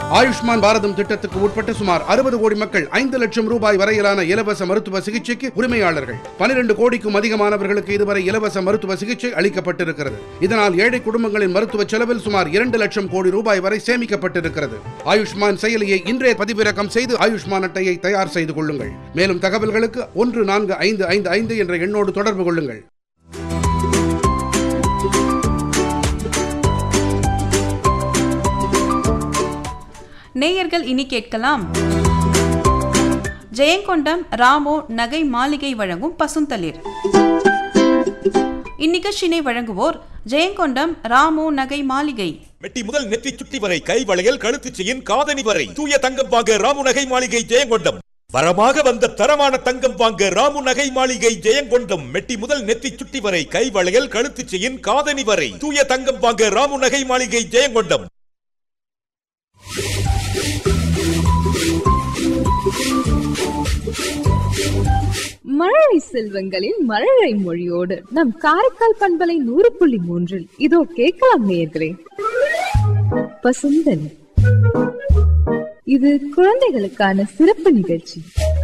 ஆயுஷ்மான் பாரதம் திட்டத்துக்கு உட்பட்ட சுமார் அறுபது கோடி மக்கள் ஐந்து லட்சம் ரூபாய் வரையிலான இலவச மருத்துவ சிகிச்சைக்கு உரிமையாளர்கள் பனிரெண்டு கோடிக்கும் அதிகமானவர்களுக்கு இதுவரை இலவச மருத்துவ சிகிச்சை அளிக்கப்பட்டிருக்கிறது இதனால் ஏழை குடும்பங்களின் மருத்துவ செலவில் சுமார் இரண்டு லட்சம் கோடி ரூபாய் வரை சேமிக்கப்பட்டிருக்கிறது ஆயுஷ்மான் செயலியை இன்றே பதிவிறக்கம் செய்து ஆயுஷ்மான் அட்டையை தயார் செய்து கொள்ளுங்கள் மேலும் தகவல்களுக்கு ஒன்று நான்கு ஐந்து ஐந்து ஐந்து என்ற எண்ணோடு தொடர்பு கொள்ளுங்கள் நேயர்கள் இனி கேட்கலாம் ஜெயங்கொண்டம் ராமோ நகை மாளிகை வழங்கும் பசுந்தளிர் இந்நிகழ்ச்சியினை வழங்குவோர் ஜெயங்கொண்டம் ராமோ நகை மாளிகை மெட்டி முதல் நெற்றி சுட்டி வரை கை வளையல் கழுத்து செயின் காதணி வரை தூய தங்கம் வாங்க ராமு நகை மாளிகை ஜெயங்கொண்டம் வரமாக வந்த தரமான தங்கம் வாங்க ராமு நகை மாளிகை ஜெயங்கொண்டம் மெட்டி முதல் நெத்தி சுட்டி வரை கை வளையல் கழுத்து செயின் காதணி வரை தூய தங்கம் வாங்க ராமு நகை மாளிகை ஜெயங்கொண்டம் மழலை செல்வங்களின் மழலை மொழியோடு நம் காரைக்கால் பண்பலை நூறு புள்ளி மூன்றில் இதோ கேட்கலாம் நேயர்களே பசுந்தன் இது குழந்தைகளுக்கான சிறப்பு நிகழ்ச்சி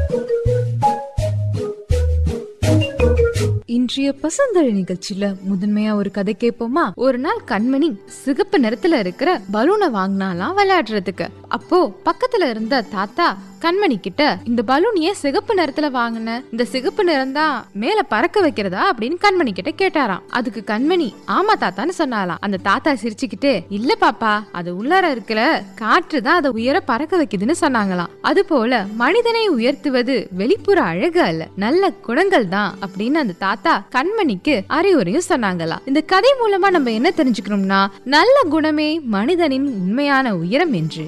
இன்றைய பசுந்தழி நிகழ்ச்சியில முதன்மையா ஒரு கதை கேட்போமா ஒரு நாள் கண்மணி சிகப்பு நிறத்துல இருக்கிற பலூனை வாங்கினாலாம் விளையாடுறதுக்கு அப்போ பக்கத்துல இருந்த தாத்தா கண்மணி கிட்ட இந்த பலூன் ஏன் சிகப்பு நிறத்துல வாங்கின இந்த சிகப்பு நிறம் தான் மேல பறக்க வைக்கிறதா அப்படின்னு கண்மணி கிட்ட கேட்டாராம் அதுக்கு கண்மணி ஆமா தாத்தான்னு சொன்னாலாம் அந்த தாத்தா சிரிச்சுக்கிட்டு இல்ல பாப்பா அது உள்ளார இருக்கிற காற்று தான் அதை உயர பறக்க வைக்குதுன்னு சொன்னாங்களாம் அது போல மனிதனை உயர்த்துவது வெளிப்புற அழகு அல்ல நல்ல குணங்கள் தான் அப்படின்னு அந்த தாத்தா கண்மணிக்கு அறிவுரையும் சொன்னாங்களாம் இந்த கதை மூலமா நம்ம என்ன தெரிஞ்சுக்கணும்னா நல்ல குணமே மனிதனின் உண்மையான உயரம் என்று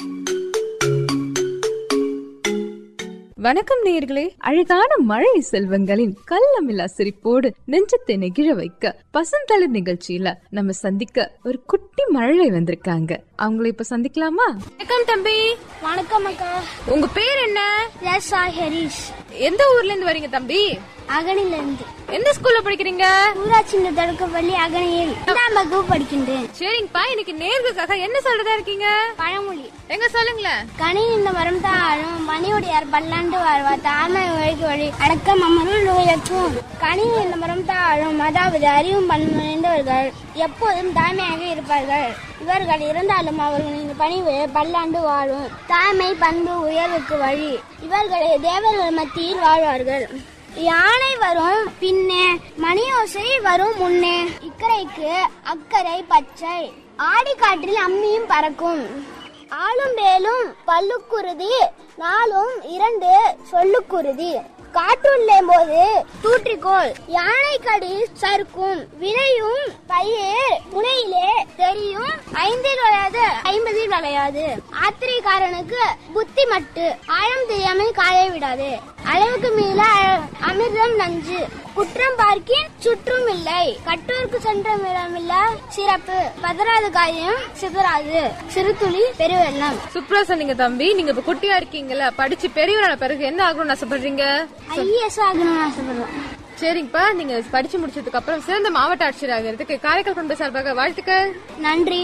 வணக்கம் நேயர்களே அழகான மழை செல்வங்களின் கள்ளமில்லா சிரிப்போடு நெஞ்சத்தை நெகிழ வைக்க பசந்தளிர் நிகழ்ச்சியில நம்ம சந்திக்க ஒரு குட்டி மழலை வந்திருக்காங்க அவங்கள இப்ப சந்திக்கலாமா வணக்கம் தம்பி வணக்கம் அக்கா உங்க பேர் என்ன எஸ் ஆர் ஹரிஷ் எந்த ஊர்ல இருந்து வரீங்க தம்பி அகனில இருந்து எந்த ஸ்கூல்ல படிக்கிறீங்க ஊராட்சி தொடக்கப்பள்ளி அகனியில் இரண்டாம் வகுப்பு படிக்கின்றேன் சரிங்கப்பா இன்னைக்கு நேர்களுக்காக என்ன சொல்றதா இருக்கீங்க பழமொழி எங்க சொல்லுங்களேன் கனி இந்த மரம் தாழும் பனியுடையார் பல்லாண்டு வாழ்வார் தாழ்மை வழிக்கு வழி அடக்கம் அமருள் உயர்த்தும் கனி இந்த மரம் தாழும் அதாவது அறிவும் பண்புடைந்தவர்கள் எப்போதும் தாய்மையாக இருப்பார்கள் இவர்கள் இருந்தாலும் அவர்களின் பணிவு பல்லாண்டு வாழும் தாய்மை பண்பு உயர்வுக்கு வழி இவர்களே தேவர்கள் மத்தியில் வாழ்வார்கள் யானை வரும் பின்னே மணியோசை வரும் முன்னே இக்கரைக்கு அக்கறை பச்சை ஆடி காற்றில் அம்மியும் பறக்கும் ஆளும் வேலும் பல்லுக்குருதி நாளும் இரண்டு சொல்லுக்குருதி காற்றுள்ளே போது தூற்றிக்கோள் யானை கடி சறுக்கும் வினையும் பயிர் முனையிலே தெரியும் ஐந்தில் விளையாது ஐம்பதில் விளையாது ஆத்திரைக்காரனுக்கு புத்தி மட்டு ஆழம் தெரியாமல் காய விடாது அளவுக்கு மீள அ- அமிர்தம் நஞ்சு குற்றம் பார்க்கின் சுற்றும் இல்லை கட்டூருக்கு சென்ற மிடமில்ல சிறப்பு பதறாத காரியம் சிதறாது சிறுதுளி பெருவெள்ளம் சூப்பரா சொன்னீங்க தம்பி நீங்க இப்ப குட்டியா இருக்கீங்கல்ல படிச்சு பெரியவரான பிறகு என்ன ஆகணும்னு ஆசைப்படுறீங்க ஐஎஸ் ஆகணும்னு ஆசைப்படுறேன் சரிங்கப்பா நீங்க படிச்சு முடிச்சதுக்கு அப்புறம் சிறந்த மாவட்ட ஆட்சியர் ஆகிறதுக்கு காரைக்கால் பண்பு சார்பாக வாழ்த்துக்கள் நன்றி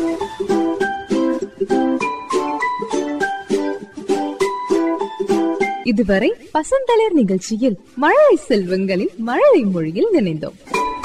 இதுவரை பசந்தளிர் நிகழ்ச்சியில் மழலை செல்வங்களின் மழலை மொழியில் நினைந்தோம்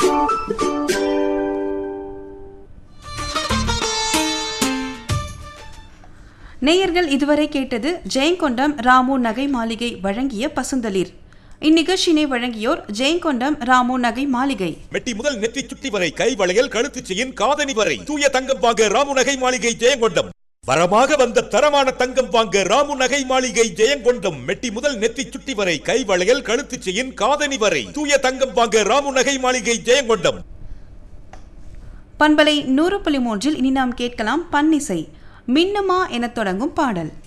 நேயர்கள் இதுவரை கேட்டது ஜெயங்கொண்டம் ராமு நகை மாளிகை வழங்கிய பசுந்தளிர் இந்நிகழ்ச்சியினை வழங்கியோர் ஜெயங்கொண்டம் ராமு நகை மாளிகை மெட்டி முதல் நெற்றி சுட்டி வரை கை வளையல் கழுத்து செயின் காதணி வரை தூய தங்கம் வாங்க ராமு நகை மாளிகை ஜெயங்கொண்டம் வரமாக வந்த தரமான தங்கம் வாங்க ராமு நகை மாளிகை ஜெயங்கொண்டம் மெட்டி முதல் நெத்தி சுட்டி வரை கை வளையல் கழுத்து செயின் காதணி வரை தூய தங்கம் வாங்க ராமு நகை மாளிகை ஜெயங்கொண்டம் பண்பலை நூறு புள்ளி மூன்றில் இனி நாம் கேட்கலாம் பன்னிசை மின்னுமா எனத் தொடங்கும் பாடல்